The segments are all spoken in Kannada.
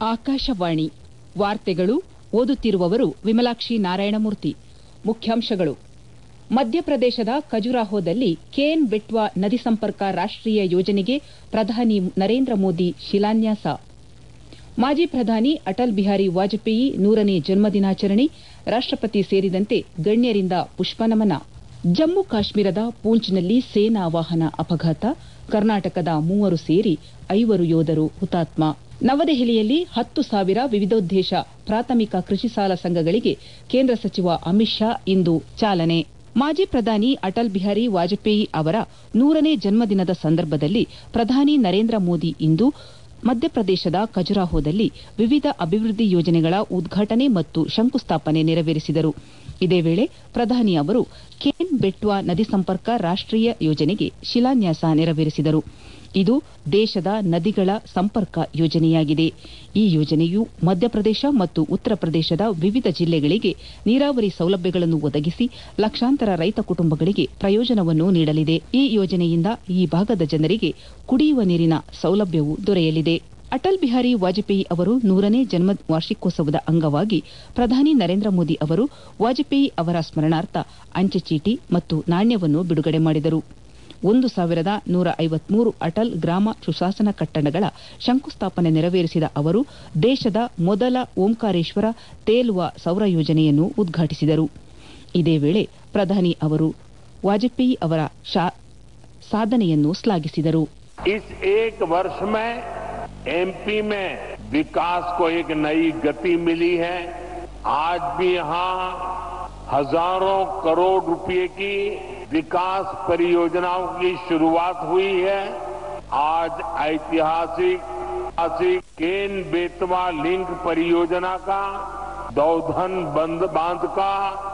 ಆಕಾಶವಾಣಿ ವಾರ್ತೆಗಳು ಓದುತ್ತಿರುವವರು ವಿಮಲಾಕ್ಷಿ ನಾರಾಯಣಮೂರ್ತಿ ಮುಖ್ಯಾಂಶಗಳು ಮಧ್ಯಪ್ರದೇಶದ ಖಜುರಾಹೋದಲ್ಲಿ ಕೇನ್ ಬೆಟ್ವಾ ನದಿ ಸಂಪರ್ಕ ರಾಷ್ಟೀಯ ಯೋಜನೆಗೆ ಪ್ರಧಾನಿ ನರೇಂದ್ರ ಮೋದಿ ಶಿಲಾನ್ಯಾಸ ಮಾಜಿ ಪ್ರಧಾನಿ ಅಟಲ್ ಬಿಹಾರಿ ವಾಜಪೇಯಿ ನೂರನೇ ಜನ್ಮದಿನಾಚರಣೆ ರಾಷ್ಟಪತಿ ಸೇರಿದಂತೆ ಗಣ್ಯರಿಂದ ಪುಷ್ಪನಮನ ಜಮ್ಮು ಕಾಶ್ಮೀರದ ಪೂಂಚ್ನಲ್ಲಿ ಸೇನಾ ವಾಹನ ಅಪಘಾತ ಕರ್ನಾಟಕದ ಮೂವರು ಸೇರಿ ಐವರು ಯೋಧರು ಹುತಾತ್ಮ ನವದೆಹಲಿಯಲ್ಲಿ ಹತ್ತು ಸಾವಿರ ವಿವಿಧೋದ್ದೇಶ ಪ್ರಾಥಮಿಕ ಕೃಷಿ ಸಾಲ ಸಂಘಗಳಿಗೆ ಕೇಂದ್ರ ಸಚಿವ ಅಮಿತ್ ಶಾ ಇಂದು ಚಾಲನೆ ಮಾಜಿ ಪ್ರಧಾನಿ ಅಟಲ್ ಬಿಹಾರಿ ವಾಜಪೇಯಿ ಅವರ ನೂರನೇ ಜನ್ಮದಿನದ ಸಂದರ್ಭದಲ್ಲಿ ಪ್ರಧಾನಿ ನರೇಂದ್ರ ಮೋದಿ ಇಂದು ಮಧ್ಯಪ್ರದೇಶದ ಖಜುರಾಹೋದಲ್ಲಿ ವಿವಿಧ ಅಭಿವೃದ್ಧಿ ಯೋಜನೆಗಳ ಉದ್ಘಾಟನೆ ಮತ್ತು ಶಂಕುಸ್ಥಾಪನೆ ನೆರವೇರಿಸಿದರು ಇದೇ ವೇಳೆ ಪ್ರಧಾನಿ ಅವರು ಕೇನ್ ಬೆಟ್ವಾ ನದಿ ಸಂಪರ್ಕ ರಾಷ್ಟೀಯ ಯೋಜನೆಗೆ ಶಿಲಾನ್ಯಾಸ ನೆರವೇರಿಸಿದರು ಇದು ದೇಶದ ನದಿಗಳ ಸಂಪರ್ಕ ಯೋಜನೆಯಾಗಿದೆ ಈ ಯೋಜನೆಯು ಮಧ್ಯಪ್ರದೇಶ ಮತ್ತು ಉತ್ತರ ಪ್ರದೇಶದ ವಿವಿಧ ಜಿಲ್ಲೆಗಳಿಗೆ ನೀರಾವರಿ ಸೌಲಭ್ಯಗಳನ್ನು ಒದಗಿಸಿ ಲಕ್ಷಾಂತರ ರೈತ ಕುಟುಂಬಗಳಿಗೆ ಪ್ರಯೋಜನವನ್ನು ನೀಡಲಿದೆ ಈ ಯೋಜನೆಯಿಂದ ಈ ಭಾಗದ ಜನರಿಗೆ ಕುಡಿಯುವ ನೀರಿನ ಸೌಲಭ್ಯವೂ ದೊರೆಯಲಿದೆ ಅಟಲ್ ಬಿಹಾರಿ ವಾಜಪೇಯಿ ಅವರು ನೂರನೇ ಜನ್ಮ ವಾರ್ಷಿಕೋತ್ಸವದ ಅಂಗವಾಗಿ ಪ್ರಧಾನಿ ನರೇಂದ್ರ ಮೋದಿ ಅವರು ವಾಜಪೇಯಿ ಅವರ ಸ್ಮರಣಾರ್ಥ ಅಂಚೆ ಚೀಟಿ ಮತ್ತು ನಾಣ್ಯವನ್ನು ಬಿಡುಗಡೆ ಮಾಡಿದರು ಒಂದು ಸಾವಿರದ ನೂರ ಐವತ್ಮೂರು ಅಟಲ್ ಗ್ರಾಮ ಸುಶಾಸನ ಕಟ್ಟಡಗಳ ಶಂಕುಸ್ಥಾಪನೆ ನೆರವೇರಿಸಿದ ಅವರು ದೇಶದ ಮೊದಲ ಓಂಕಾರೇಶ್ವರ ತೇಲುವ ಸೌರ ಯೋಜನೆಯನ್ನು ಉದ್ಘಾಟಿಸಿದರು ಇದೇ ವೇಳೆ ಪ್ರಧಾನಿ ಅವರು ವಾಜಪೇಯಿ ಅವರ ಸಾಧನೆಯನ್ನು ಶ್ಲಾಘಿಸಿದರು इस एक वर्ष में एमपी में विकास को एक नई गति मिली है आज भी यहां हजारों करोड़ रुपए की विकास परियोजनाओं की शुरुआत हुई है आज ऐतिहासिक ऐतिहासिक केन बेतवा लिंक परियोजना का दौधन बंद बांध का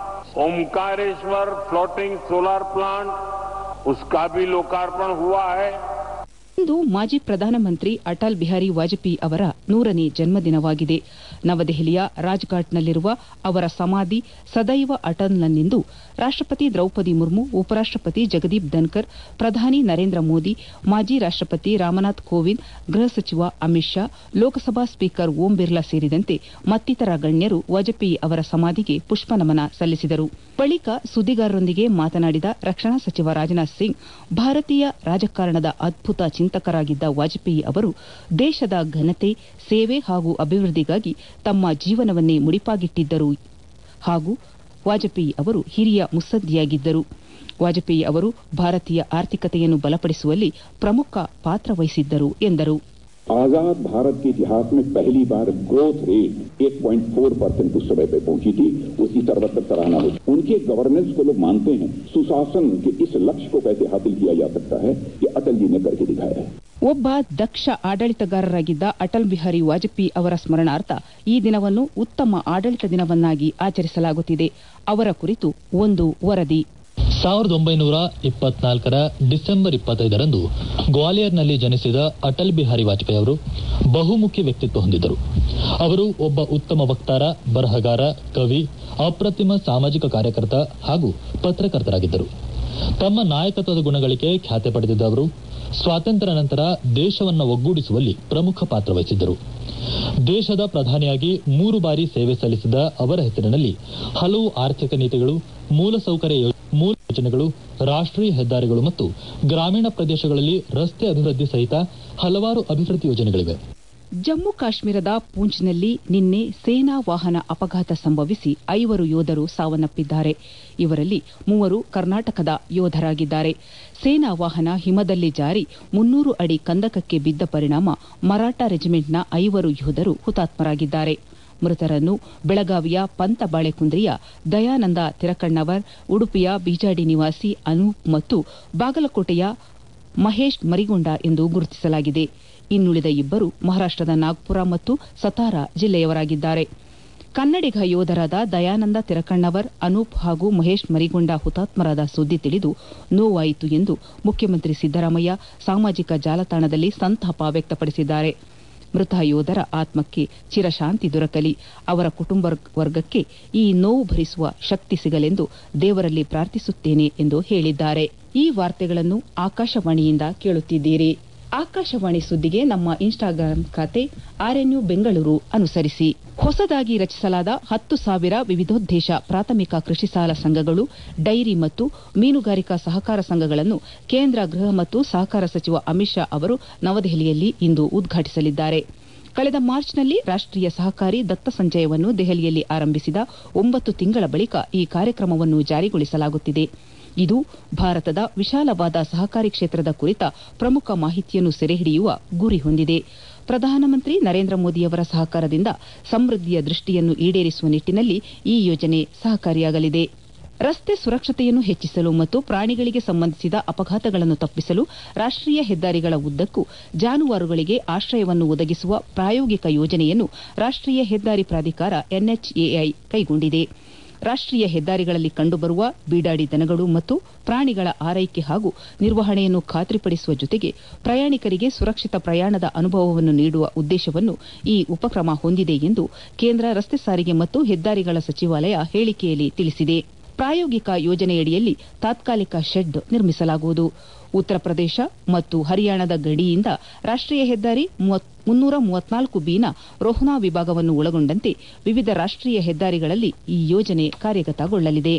ओमकारेश्वर फ्लोटिंग सोलर प्लांट उसका भी लोकार्पण हुआ है ಇಂದು ಮಾಜಿ ಪ್ರಧಾನಮಂತ್ರಿ ಅಟಲ್ ಬಿಹಾರಿ ವಾಜಪೇಯಿ ಅವರ ನೂರನೇ ಜನ್ಮದಿನವಾಗಿದೆ ನವದೆಹಲಿಯ ರಾಜ್ಘಾಟ್ನಲ್ಲಿರುವ ಅವರ ಸಮಾಧಿ ಸದೈವ ಅಟಲ್ನಲ್ಲಿಂದು ರಾಷ್ಟಪತಿ ದ್ರೌಪದಿ ಮುರ್ಮು ಉಪರಾಷ್ಟಪತಿ ಜಗದೀಪ್ ಧನ್ಕರ್ ಪ್ರಧಾನಿ ನರೇಂದ್ರ ಮೋದಿ ಮಾಜಿ ರಾಷ್ಟಪತಿ ರಾಮನಾಥ್ ಕೋವಿಂದ್ ಗೃಹ ಸಚಿವ ಅಮಿತ್ ಶಾ ಲೋಕಸಭಾ ಸ್ಪೀಕರ್ ಓಂ ಬಿರ್ಲಾ ಸೇರಿದಂತೆ ಮತ್ತಿತರ ಗಣ್ಯರು ವಾಜಪೇಯಿ ಅವರ ಸಮಾಧಿಗೆ ಪುಷ್ಪನಮನ ಸಲ್ಲಿಸಿದರು ಬಳಿಕ ಸುದ್ದಿಗಾರರೊಂದಿಗೆ ಮಾತನಾಡಿದ ರಕ್ಷಣಾ ಸಚಿವ ರಾಜನಾಥ್ ಸಿಂಗ್ ಭಾರತೀಯ ರಾಜಕಾರಣದ ಅದ್ಭುತ ಚಿಂತಕರಾಗಿದ್ದ ವಾಜಪೇಯಿ ಅವರು ದೇಶದ ಘನತೆ ಸೇವೆ ಹಾಗೂ ಅಭಿವೃದ್ಧಿಗಾಗಿ ತಮ್ಮ ಜೀವನವನ್ನೇ ಮುಡಿಪಾಗಿಟ್ಟಿದ್ದರು ಹಾಗೂ ವಾಜಪೇಯಿ ಅವರು ಹಿರಿಯ ಮುತ್ಸದ್ದಿಯಾಗಿದ್ದರು ವಾಜಪೇಯಿ ಅವರು ಭಾರತೀಯ ಆರ್ಥಿಕತೆಯನ್ನು ಬಲಪಡಿಸುವಲ್ಲಿ ಪ್ರಮುಖ ಪಾತ್ರ ವಹಿಸಿದ್ದರು ಎಂದರು आजाद भारत के इतिहास में पहली बार ग्रोथ रेट 1.4 परसेंट उस समय पे पहुंची थी उसकी सर्वत्र सराहना हुई उनके गवर्नेंस को लोग मानते हैं सुशासन के इस लक्ष्य को कैसे हासिल किया जा सकता है कि अटल जी ने करके दिखाया है ಒಬ್ಬ ದಕ್ಷ ಆಡಳಿತಗಾರರಾಗಿದ್ದ ಅಟಲ್ ಬಿಹಾರಿ ವಾಜಪೇಯಿ ಅವರ ಸ್ಮರಣಾರ್ಥ ಈ ದಿನವನ್ನು ಉತ್ತಮ ಆಡಳಿತ ದಿನವನ್ನಾಗಿ ಆಚರಿಸಲಾಗುತ್ತಿದೆ ಅವರ ಕುರಿತು ಒಂದು ವರದಿ ಸಾವಿರದ ಒಂಬೈನೂರ ಇಪ್ಪತ್ನಾಲ್ಕರ ಡಿಸೆಂಬರ್ ಇಪ್ಪತ್ತೈದರಂದು ಗ್ವಾಲಿಯರ್ನಲ್ಲಿ ಜನಿಸಿದ ಅಟಲ್ ಬಿಹಾರಿ ವಾಜಪೇಯಿ ಅವರು ಬಹುಮುಖಿ ವ್ಯಕ್ತಿತ್ವ ಹೊಂದಿದ್ದರು ಅವರು ಒಬ್ಬ ಉತ್ತಮ ವಕ್ತಾರ ಬರಹಗಾರ ಕವಿ ಅಪ್ರತಿಮ ಸಾಮಾಜಿಕ ಕಾರ್ಯಕರ್ತ ಹಾಗೂ ಪತ್ರಕರ್ತರಾಗಿದ್ದರು ತಮ್ಮ ನಾಯಕತ್ವದ ಗುಣಗಳಿಗೆ ಖ್ಯಾತೆ ಪಡೆದಿದ್ದ ಅವರು ಸ್ವಾತಂತ್ರ್ಯ ನಂತರ ದೇಶವನ್ನು ಒಗ್ಗೂಡಿಸುವಲ್ಲಿ ಪ್ರಮುಖ ಪಾತ್ರ ವಹಿಸಿದ್ದರು ದೇಶದ ಪ್ರಧಾನಿಯಾಗಿ ಮೂರು ಬಾರಿ ಸೇವೆ ಸಲ್ಲಿಸಿದ ಅವರ ಹೆಸರಿನಲ್ಲಿ ಹಲವು ಆರ್ಥಿಕ ನೀತಿಗಳು ಮೂಲಸೌಕರ್ಯ ಮೂಲ ಯೋಜನೆಗಳು ರಾಷ್ಟೀಯ ಹೆದ್ದಾರಿಗಳು ಮತ್ತು ಗ್ರಾಮೀಣ ಪ್ರದೇಶಗಳಲ್ಲಿ ರಸ್ತೆ ಅಭಿವೃದ್ಧಿ ಸಹಿತ ಹಲವಾರು ಅಭಿವೃದ್ಧಿ ಯೋಜನೆಗಳಿವೆ ಜಮ್ಮು ಕಾಶ್ಮೀರದ ಪೂಂಚ್ನಲ್ಲಿ ನಿನ್ನೆ ಸೇನಾ ವಾಹನ ಅಪಘಾತ ಸಂಭವಿಸಿ ಐವರು ಯೋಧರು ಸಾವನ್ನಪ್ಪಿದ್ದಾರೆ ಇವರಲ್ಲಿ ಮೂವರು ಕರ್ನಾಟಕದ ಯೋಧರಾಗಿದ್ದಾರೆ ಸೇನಾ ವಾಹನ ಹಿಮದಲ್ಲಿ ಜಾರಿ ಮುನ್ನೂರು ಅಡಿ ಕಂದಕಕ್ಕೆ ಬಿದ್ದ ಪರಿಣಾಮ ಮರಾಠ ರೆಜಿಮೆಂಟ್ನ ಐವರು ಯೋಧರು ಹುತಾತ್ಮರಾಗಿದ್ದಾರೆ ಮೃತರನ್ನು ಬೆಳಗಾವಿಯ ಪಂತ ಬಾಳೆಕುಂದ್ರಿಯ ದಯಾನಂದ ತಿರಕಣ್ಣವರ್ ಉಡುಪಿಯ ಬಿಜಾಡಿ ನಿವಾಸಿ ಅನೂಪ್ ಮತ್ತು ಬಾಗಲಕೋಟೆಯ ಮಹೇಶ್ ಮರಿಗೊಂಡ ಎಂದು ಗುರುತಿಸಲಾಗಿದೆ ಇನ್ನುಳಿದ ಇಬ್ಬರು ಮಹಾರಾಷ್ಟದ ನಾಗ್ಪುರ ಮತ್ತು ಸತಾರಾ ಜಿಲ್ಲೆಯವರಾಗಿದ್ದಾರೆ ಕನ್ನಡಿಗ ಯೋಧರಾದ ದಯಾನಂದ ತಿರಕಣ್ಣವರ್ ಅನೂಪ್ ಹಾಗೂ ಮಹೇಶ್ ಮರಿಗೊಂಡ ಹುತಾತ್ಮರಾದ ಸುದ್ದಿ ತಿಳಿದು ನೋವಾಯಿತು ಎಂದು ಮುಖ್ಯಮಂತ್ರಿ ಸಿದ್ದರಾಮಯ್ಯ ಸಾಮಾಜಿಕ ಜಾಲತಾಣದಲ್ಲಿ ಸಂತಾಪ ವ್ಯಕ್ತಪಡಿಸಿದ್ದಾರೆ ಮೃತ ಯೋಧರ ಆತ್ಮಕ್ಕೆ ಚಿರಶಾಂತಿ ದೊರಕಲಿ ಅವರ ಕುಟುಂಬ ವರ್ಗಕ್ಕೆ ಈ ನೋವು ಭರಿಸುವ ಶಕ್ತಿ ಸಿಗಲೆಂದು ದೇವರಲ್ಲಿ ಪ್ರಾರ್ಥಿಸುತ್ತೇನೆ ಎಂದು ಹೇಳಿದ್ದಾರೆ ಈ ವಾರ್ತೆಗಳನ್ನು ಆಕಾಶವಾಣಿಯಿಂದ ಕೇಳುತ್ತಿದ್ದೀರಿ ಆಕಾಶವಾಣಿ ಸುದ್ದಿಗೆ ನಮ್ಮ ಇನ್ಸ್ಟಾಗ್ರಾಂ ಖಾತೆ ಆರ್ಎನ್ಯು ಬೆಂಗಳೂರು ಅನುಸರಿಸಿ ಹೊಸದಾಗಿ ರಚಿಸಲಾದ ಹತ್ತು ಸಾವಿರ ವಿವಿಧೋದ್ದೇಶ ಪ್ರಾಥಮಿಕ ಕೃಷಿ ಸಾಲ ಸಂಘಗಳು ಡೈರಿ ಮತ್ತು ಮೀನುಗಾರಿಕಾ ಸಹಕಾರ ಸಂಘಗಳನ್ನು ಕೇಂದ್ರ ಗೃಹ ಮತ್ತು ಸಹಕಾರ ಸಚಿವ ಅಮಿತ್ ಶಾ ಅವರು ನವದೆಹಲಿಯಲ್ಲಿ ಇಂದು ಉದ್ಘಾಟಿಸಲಿದ್ದಾರೆ ಕಳೆದ ಮಾರ್ಚ್ನಲ್ಲಿ ರಾಷ್ಟೀಯ ಸಹಕಾರಿ ದತ್ತ ಸಂಚಯವನ್ನು ದೆಹಲಿಯಲ್ಲಿ ಆರಂಭಿಸಿದ ಒಂಬತ್ತು ತಿಂಗಳ ಬಳಿಕ ಈ ಕಾರ್ಯಕ್ರಮವನ್ನು ಜಾರಿಗೊಳಿಸಲಾಗುತ್ತಿದೆ ಇದು ಭಾರತದ ವಿಶಾಲವಾದ ಸಹಕಾರಿ ಕ್ಷೇತ್ರದ ಕುರಿತ ಪ್ರಮುಖ ಮಾಹಿತಿಯನ್ನು ಸೆರೆಹಿಡಿಯುವ ಗುರಿ ಹೊಂದಿದೆ ಪ್ರಧಾನಮಂತ್ರಿ ನರೇಂದ್ರ ಮೋದಿಯವರ ಸಹಕಾರದಿಂದ ಸಮೃದ್ಧಿಯ ದೃಷ್ಟಿಯನ್ನು ಈಡೇರಿಸುವ ನಿಟ್ಟಿನಲ್ಲಿ ಈ ಯೋಜನೆ ಸಹಕಾರಿಯಾಗಲಿದೆ ರಸ್ತೆ ಸುರಕ್ಷತೆಯನ್ನು ಹೆಚ್ಚಿಸಲು ಮತ್ತು ಪ್ರಾಣಿಗಳಿಗೆ ಸಂಬಂಧಿಸಿದ ಅಪಘಾತಗಳನ್ನು ತಪ್ಪಿಸಲು ರಾಷ್ಟೀಯ ಹೆದ್ದಾರಿಗಳ ಉದ್ದಕ್ಕೂ ಜಾನುವಾರುಗಳಿಗೆ ಆಶ್ರಯವನ್ನು ಒದಗಿಸುವ ಪ್ರಾಯೋಗಿಕ ಯೋಜನೆಯನ್ನು ರಾಷ್ಟೀಯ ಹೆದ್ದಾರಿ ಪ್ರಾಧಿಕಾರ ಎನ್ಎಚ್ಎಐ ಕೈಗೊಂಡಿದೆ ರಾಷ್ಟೀಯ ಹೆದ್ದಾರಿಗಳಲ್ಲಿ ಕಂಡುಬರುವ ಬೀಡಾಡಿ ದನಗಳು ಮತ್ತು ಪ್ರಾಣಿಗಳ ಆರೈಕೆ ಹಾಗೂ ನಿರ್ವಹಣೆಯನ್ನು ಖಾತ್ರಿಪಡಿಸುವ ಜೊತೆಗೆ ಪ್ರಯಾಣಿಕರಿಗೆ ಸುರಕ್ಷಿತ ಪ್ರಯಾಣದ ಅನುಭವವನ್ನು ನೀಡುವ ಉದ್ದೇಶವನ್ನು ಈ ಉಪಕ್ರಮ ಹೊಂದಿದೆ ಎಂದು ಕೇಂದ್ರ ರಸ್ತೆ ಸಾರಿಗೆ ಮತ್ತು ಹೆದ್ದಾರಿಗಳ ಸಚಿವಾಲಯ ಹೇಳಿಕೆಯಲ್ಲಿ ತಿಳಿಸಿದೆ ಪ್ರಾಯೋಗಿಕ ಯೋಜನೆಯಡಿಯಲ್ಲಿ ತಾತ್ಕಾಲಿಕ ಶೆಡ್ ನಿರ್ಮಿಸಲಾಗುವುದು ಉತ್ತರ ಪ್ರದೇಶ ಮತ್ತು ಹರಿಯಾಣದ ಗಡಿಯಿಂದ ರಾಷ್ಟೀಯ ಹೆದ್ದಾರಿ ಮುನ್ನೂರ ಮೂವತ್ನಾಲ್ಕು ಬಿನ ರೋಹ್ನಾ ವಿಭಾಗವನ್ನು ಒಳಗೊಂಡಂತೆ ವಿವಿಧ ರಾಷ್ಟೀಯ ಹೆದ್ದಾರಿಗಳಲ್ಲಿ ಈ ಯೋಜನೆ ಕಾರ್ಯಗತಗೊಳ್ಳಲಿದೆ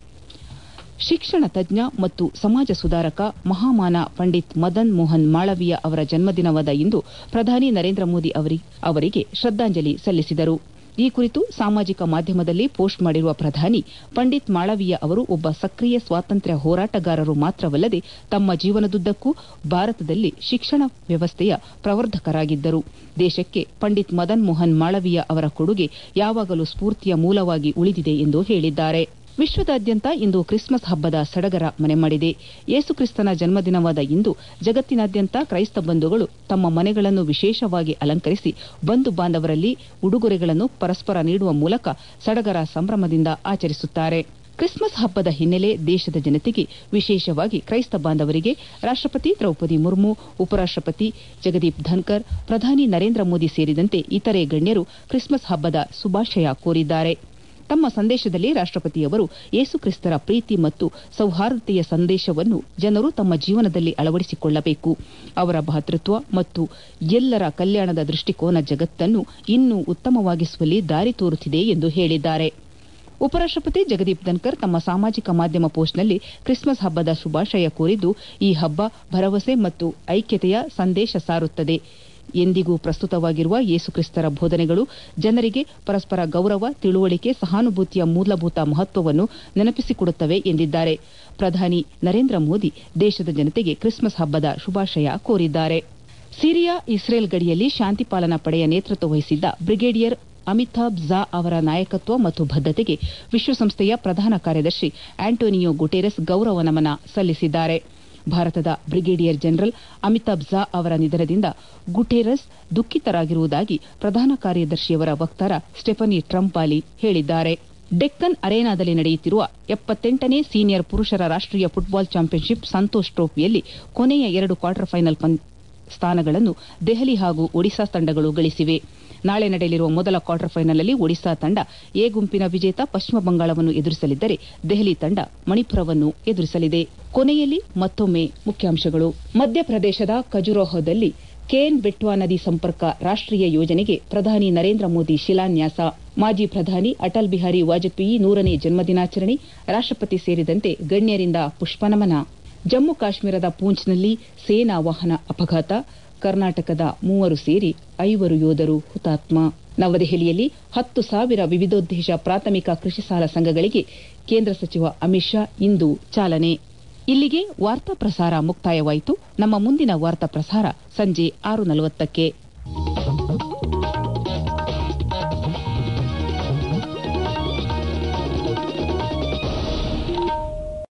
ಶಿಕ್ಷಣ ತಜ್ಞ ಮತ್ತು ಸಮಾಜ ಸುಧಾರಕ ಮಹಾಮಾನ ಪಂಡಿತ್ ಮದನ್ ಮೋಹನ್ ಮಾಳವೀಯ ಅವರ ಜನ್ಮದಿನವಾದ ಇಂದು ಪ್ರಧಾನಿ ನರೇಂದ್ರ ಮೋದಿ ಅವರಿಗೆ ಶ್ರದ್ದಾಂಜಲಿ ಸಲ್ಲಿಸಿದರು ಈ ಕುರಿತು ಸಾಮಾಜಿಕ ಮಾಧ್ಯಮದಲ್ಲಿ ಪೋಸ್ಟ್ ಮಾಡಿರುವ ಪ್ರಧಾನಿ ಪಂಡಿತ್ ಮಾಳವೀಯ ಅವರು ಒಬ್ಬ ಸಕ್ರಿಯ ಸ್ವಾತಂತ್ರ್ಯ ಹೋರಾಟಗಾರರು ಮಾತ್ರವಲ್ಲದೆ ತಮ್ಮ ಜೀವನದುದ್ದಕ್ಕೂ ಭಾರತದಲ್ಲಿ ಶಿಕ್ಷಣ ವ್ಯವಸ್ಥೆಯ ಪ್ರವರ್ಧಕರಾಗಿದ್ದರು ದೇಶಕ್ಕೆ ಪಂಡಿತ್ ಮದನ್ ಮೋಹನ್ ಮಾಳವೀಯ ಅವರ ಕೊಡುಗೆ ಯಾವಾಗಲೂ ಸ್ಫೂರ್ತಿಯ ಮೂಲವಾಗಿ ಉಳಿದಿದೆ ಎಂದು ಹೇಳಿದ್ದಾರೆ ವಿಶ್ವದಾದ್ಯಂತ ಇಂದು ಕ್ರಿಸ್ಮಸ್ ಹಬ್ಬದ ಸಡಗರ ಮನೆ ಮಾಡಿದೆ ಯೇಸುಕ್ರಿಸ್ತನ ಜನ್ಮದಿನವಾದ ಇಂದು ಜಗತ್ತಿನಾದ್ಯಂತ ಕ್ರೈಸ್ತ ಬಂಧುಗಳು ತಮ್ಮ ಮನೆಗಳನ್ನು ವಿಶೇಷವಾಗಿ ಅಲಂಕರಿಸಿ ಬಂಧು ಬಾಂಧವರಲ್ಲಿ ಉಡುಗೊರೆಗಳನ್ನು ಪರಸ್ಪರ ನೀಡುವ ಮೂಲಕ ಸಡಗರ ಸಂಭ್ರಮದಿಂದ ಆಚರಿಸುತ್ತಾರೆ ಕ್ರಿಸ್ಮಸ್ ಹಬ್ಬದ ಹಿನ್ನೆಲೆ ದೇಶದ ಜನತೆಗೆ ವಿಶೇಷವಾಗಿ ಕ್ರೈಸ್ತ ಬಾಂಧವರಿಗೆ ರಾಷ್ಟಪತಿ ದ್ರೌಪದಿ ಮುರ್ಮು ಉಪರಾಷ್ಟಪತಿ ಜಗದೀಪ್ ಧನ್ಕರ್ ಪ್ರಧಾನಿ ನರೇಂದ್ರ ಮೋದಿ ಸೇರಿದಂತೆ ಇತರೆ ಗಣ್ಯರು ಕ್ರಿಸ್ಮಸ್ ಹಬ್ಬದ ಶುಭಾಶಯ ಕೋರಿದ್ದಾರೆ ತಮ್ಮ ಸಂದೇಶದಲ್ಲಿ ರಾಷ್ಟಪತಿಯವರು ಯೇಸುಕ್ರಿಸ್ತರ ಪ್ರೀತಿ ಮತ್ತು ಸೌಹಾರ್ದತೆಯ ಸಂದೇಶವನ್ನು ಜನರು ತಮ್ಮ ಜೀವನದಲ್ಲಿ ಅಳವಡಿಸಿಕೊಳ್ಳಬೇಕು ಅವರ ಭಾತೃತ್ವ ಮತ್ತು ಎಲ್ಲರ ಕಲ್ಯಾಣದ ದೃಷ್ಟಿಕೋನ ಜಗತ್ತನ್ನು ಇನ್ನೂ ಉತ್ತಮವಾಗಿಸುವಲ್ಲಿ ದಾರಿ ತೋರುತ್ತಿದೆ ಎಂದು ಹೇಳಿದ್ದಾರೆ ಉಪರಾಷ್ಟಪತಿ ಜಗದೀಪ್ ಧನ್ಕರ್ ತಮ್ಮ ಸಾಮಾಜಿಕ ಮಾಧ್ಯಮ ಪೋಸ್ಟ್ನಲ್ಲಿ ಕ್ರಿಸ್ಮಸ್ ಹಬ್ಬದ ಶುಭಾಶಯ ಕೋರಿದ್ದು ಈ ಹಬ್ಬ ಭರವಸೆ ಮತ್ತು ಐಕ್ಯತೆಯ ಸಂದೇಶ ಸಾರುತ್ತದೆ ಎಂದಿಗೂ ಪ್ರಸ್ತುತವಾಗಿರುವ ಯೇಸುಕ್ರಿಸ್ತರ ಬೋಧನೆಗಳು ಜನರಿಗೆ ಪರಸ್ಪರ ಗೌರವ ತಿಳುವಳಿಕೆ ಸಹಾನುಭೂತಿಯ ಮೂಲಭೂತ ಮಹತ್ವವನ್ನು ನೆನಪಿಸಿಕೊಡುತ್ತವೆ ಎಂದಿದ್ದಾರೆ ಪ್ರಧಾನಿ ನರೇಂದ್ರ ಮೋದಿ ದೇಶದ ಜನತೆಗೆ ಕ್ರಿಸ್ಮಸ್ ಹಬ್ಬದ ಶುಭಾಶಯ ಕೋರಿದ್ದಾರೆ ಸಿರಿಯಾ ಇಸ್ರೇಲ್ ಗಡಿಯಲ್ಲಿ ಶಾಂತಿ ಪಾಲನಾ ಪಡೆಯ ನೇತೃತ್ವ ವಹಿಸಿದ್ದ ಬ್ರಿಗೇಡಿಯರ್ ಅಮಿತಾಬ್ ಝಾ ಅವರ ನಾಯಕತ್ವ ಮತ್ತು ಬದ್ದತೆಗೆ ವಿಶ್ವಸಂಸ್ಥೆಯ ಪ್ರಧಾನ ಕಾರ್ಯದರ್ಶಿ ಆಂಟೋನಿಯೋ ಗುಟೆರೆಸ್ ಗೌರವ ನಮನ ಸಲ್ಲಿಸಿದ್ದಾರೆ ಭಾರತದ ಬ್ರಿಗೇಡಿಯರ್ ಜನರಲ್ ಅಮಿತಾಬ್ ಝಾ ಅವರ ನಿಧನದಿಂದ ಗುಟೇರಸ್ ದುಃಖಿತರಾಗಿರುವುದಾಗಿ ಪ್ರಧಾನ ಕಾರ್ಯದರ್ಶಿಯವರ ವಕ್ತಾರ ಸ್ಟೆಫನಿ ಟ್ರಂಪಾಲಿ ಹೇಳಿದ್ದಾರೆ ಡೆಕ್ಕನ್ ಅರೇನಾದಲ್ಲಿ ನಡೆಯುತ್ತಿರುವ ಎಪ್ಪತ್ತೆಂಟನೇ ಸೀನಿಯರ್ ಪುರುಷರ ರಾಷ್ಟೀಯ ಫುಟ್ಬಾಲ್ ಚಾಂಪಿಯನ್ಶಿಪ್ ಸಂತೋಷ್ ಟ್ರೋಫಿಯಲ್ಲಿ ಕೊನೆಯ ಎರಡು ಕ್ವಾರ್ಟರ್ ಫೈನಲ್ ಸ್ಥಾನಗಳನ್ನು ದೆಹಲಿ ಹಾಗೂ ಒಡಿಶಾ ತಂಡಗಳು ಗಳಿಸಿವೆ ನಾಳೆ ನಡೆಯಲಿರುವ ಮೊದಲ ಕ್ವಾರ್ಟರ್ ಫೈನಲ್ನಲ್ಲಿ ಒಡಿಶಾ ತಂಡ ಎ ಗುಂಪಿನ ವಿಜೇತ ಪಶ್ಚಿಮ ಬಂಗಾಳವನ್ನು ಎದುರಿಸಲಿದ್ದರೆ ದೆಹಲಿ ತಂಡ ಮಣಿಪುರವನ್ನು ಎದುರಿಸಲಿದೆ ಕೊನೆಯಲ್ಲಿ ಮತ್ತೊಮ್ಮೆ ಮುಖ್ಯಾಂಶಗಳು ಮಧ್ಯಪ್ರದೇಶದ ಖಜುರಾಹೋದಲ್ಲಿ ಕೇನ್ ಬೆಟ್ವಾ ನದಿ ಸಂಪರ್ಕ ರಾಷ್ಟೀಯ ಯೋಜನೆಗೆ ಪ್ರಧಾನಿ ನರೇಂದ್ರ ಮೋದಿ ಶಿಲಾನ್ಯಾಸ ಮಾಜಿ ಪ್ರಧಾನಿ ಅಟಲ್ ಬಿಹಾರಿ ವಾಜಪೇಯಿ ನೂರನೇ ಜನ್ಮದಿನಾಚರಣೆ ರಾಷ್ಟಪತಿ ಸೇರಿದಂತೆ ಗಣ್ಯರಿಂದ ಪುಷ್ಪನಮನ ಜಮ್ಮು ಕಾಶ್ಮೀರದ ಪೂಂಚ್ನಲ್ಲಿ ಸೇನಾ ವಾಹನ ಅಪಘಾತ ಕರ್ನಾಟಕದ ಮೂವರು ಸೇರಿ ಐವರು ಯೋಧರು ಹುತಾತ್ಮ ನವದೆಹಲಿಯಲ್ಲಿ ಹತ್ತು ಸಾವಿರ ವಿವಿಧೋದ್ದೇಶ ಪ್ರಾಥಮಿಕ ಕೃಷಿ ಸಾಲ ಸಂಘಗಳಿಗೆ ಕೇಂದ್ರ ಸಚಿವ ಅಮಿತ್ ಶಾ ಇಂದು ಚಾಲನೆ ಇಲ್ಲಿಗೆ ವಾರ್ತಾ ಪ್ರಸಾರ ಮುಕ್ತಾಯವಾಯಿತು ನಮ್ಮ ಮುಂದಿನ ವಾರ್ತಾ ಪ್ರಸಾರ ಸಂಜೆ ಆರು ನಲವತ್ತಕ್ಕೆ